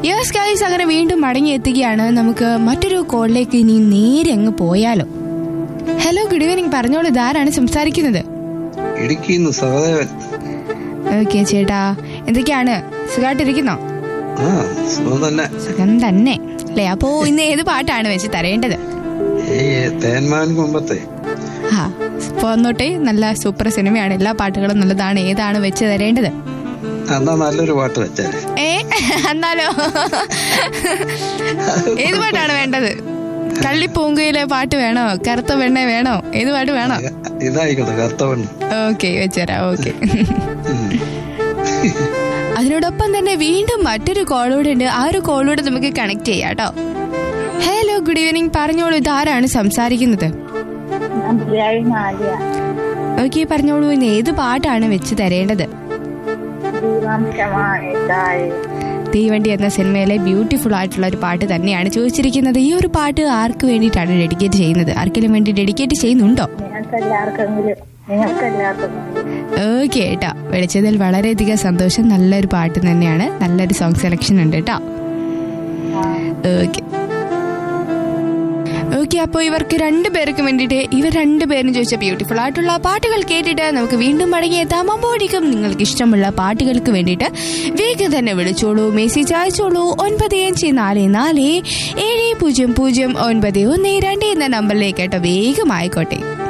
yes guys അങ്ങനെ വീണ്ടും മടങ്ങി എത്തുകയാണ് നമുക്ക് മറ്റൊരു കോളിലേക്ക് ഇനി നേരെ അങ്ങ് പോയാലോ ഹലോ ഗുഡ് ഈവനിങ് പറഞ്ഞോളൂ ഇതാരാണ് സംസാരിക്കുന്നത് ഇടുക്കിന്ന് സഹദേവൻ ഓക്കെ ചേട്ടാ എന്തൊക്കെയാണ് സുഖമായിട്ടിരിക്കുന്നോ ആ സുഖം തന്നെ സുഖം തന്നെ അല്ലേ അപ്പോ ഇന്ന് ഏത് പാട്ടാണ് വെച്ച് തരേണ്ടത് ഈ തേന്മാൻ കുമ്പത്തെ ആ പോന്നോട്ടെ നല്ല സൂപ്പർ സിനിമയാണ് എല്ലാ പാട്ടുകളും നല്ലതാണ് ഏതാണ് വെച്ച് തരേണ്ടത് എന്നാ നല്ലൊരു പാട്ട് വെച്ചാല് ഏ എന്നാലോ ഏത് പാട്ടാണ് വേണ്ടത് കള്ളിപ്പൂങ്കയിലെ പാട്ട് വേണോ കറുത്ത വെണ്ണ വേണോ ഏത് പാട്ട് വേണോ ഇതായിക്കോട്ടെ കർത്തവണ്ണം ഓക്കെ വെച്ചുതരാം ഓക്കെ അതിനോടൊപ്പം തന്നെ വീണ്ടും മറ്റൊരു കോളൂടെ ഉണ്ട് ആ ഒരു കോളൂടെ നമുക്ക് കണക്ട് ചെയ്യാം കേട്ടോ ഹലോ ഗുഡ് ഈവനിങ് പറഞ്ഞോളൂ ഇതാരാണ് സംസാരിക്കുന്നത് ആര്യ ഓക്കെ പറഞ്ഞോളൂ ഇന്ന് ഏത് പാട്ടാണ് വെച്ച് തരേണ്ടത് ദീപാംശമാണ് താഴെ തീവണ്ടി എന്ന സിനിമയിലെ ബ്യൂട്ടിഫുൾ ആയിട്ടുള്ള ഒരു പാട്ട് തന്നെയാണ് ചോദിച്ചിരിക്കുന്നത് ഈ ഒരു പാട്ട് ആർക്ക് വേണ്ടിയിട്ടാണ് ഡെഡിക്കേറ്റ് ചെയ്യുന്നത് ആർക്കെങ്കിലും വേണ്ടി ഡെഡിക്കേറ്റ് ചെയ്യുന്നുണ്ടോ നിങ്ങൾക്ക് എല്ലാവർക്കെങ്കിലും നിങ്ങൾക്ക് എല്ലാവർക്കും ഓക്കെ കേട്ടോ വിളിച്ചതിൽ വളരെയധികം സന്തോഷം നല്ലൊരു പാട്ട് തന്നെയാണ് നല്ലൊരു സോങ് സെലക്ഷൻ ഉണ്ട് കേട്ടോ ഓക്കെ ഓക്കെ അപ്പോൾ ഇവർക്ക് രണ്ടുപേർക്കും വേണ്ടിയിട്ട് ഇവർ രണ്ടുപേരും ചോദിച്ച ബ്യൂട്ടിഫുൾ ആയിട്ടുള്ള പാട്ടുകൾ കേട്ടിട്ട് നമുക്ക് വീണ്ടും മടങ്ങിയെത്താം അപ്പോഴേക്കും നിങ്ങൾക്ക് ഇഷ്ടമുള്ള പാട്ടുകൾക്ക് വേണ്ടിയിട്ട് വേഗം തന്നെ വിളിച്ചോളൂ മെസ്സേജ് അയച്ചോളൂ ഒൻപത് അഞ്ച് നാല് നാല് ഏഴ് പൂജ്യം പൂജ്യം ഒൻപത് ഒന്ന് രണ്ട് എന്ന നമ്പറിലേക്ക് കേട്ടോ വേഗം ആയിക്കോട്ടെ